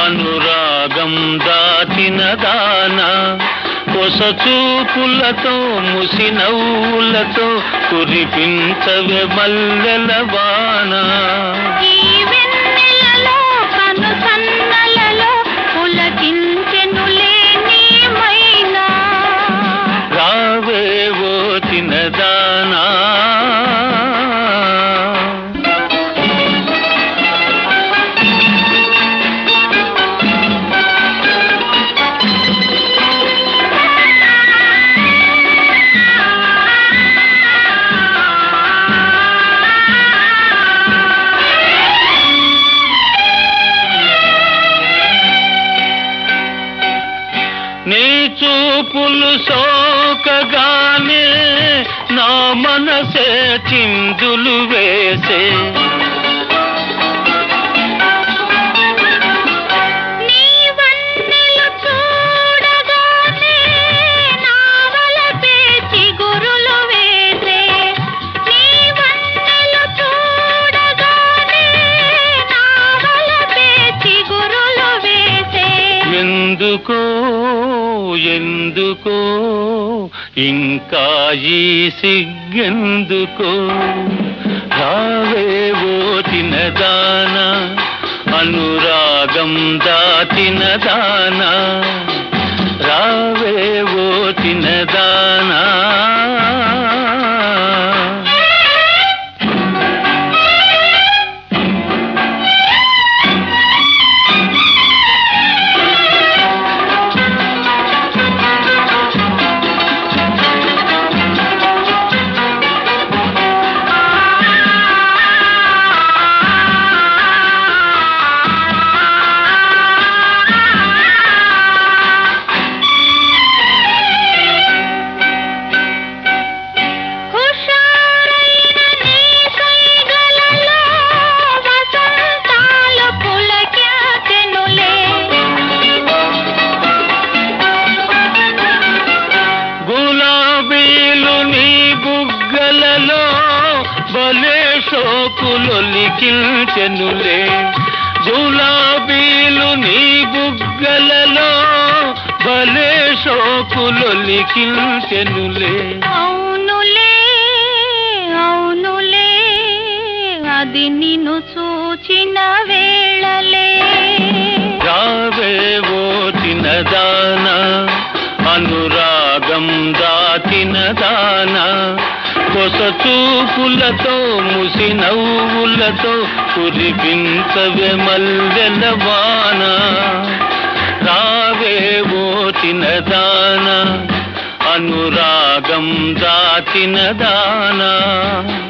అనురాగం దాచిన దాన కొస చూపులతో ముసి నవ్వులతో కురిపించవే మల్లెల వాన ఈ వెన్నెలలో కను సన్నలలో పులకించెనులే నీ మైనా రావే ఓ చిన్నదానా నీ చూపులు సోకగానే నా మనసే చిందులు వేసే నీ వన్నెలు చూడగానే నా వలపే చిగురులు వేసే నీ వన్నెలు చూడగానే నా వలపే చిగురులు వేసే ఎందుకో ఎందుకో ఇంకా ఈ సిగ్గెందుకో రావేవో తినదాన అనురాగం దాచిన దాన రావేవో తినదానా హుషారైన నీ కైగలలో వసంతాలు పులకించెనులే గులాబీలు నీ బుగ్గలలో భలే షోకులొలికిల్చెనులే గులాబీలు నీ బుగ్గలలో భలే షోకులొలికిల్చెనులే అవునులే అవునులే అది నిన్ను చూచిన వేళలే రావేవో తినదాన అనురాగం దాచిన దాన కొస చూపులతో ముసి నవ్వులతో కురిపించవే మల్లెల వాన రావేవో తినదాన అనురాగం దాచిన దానా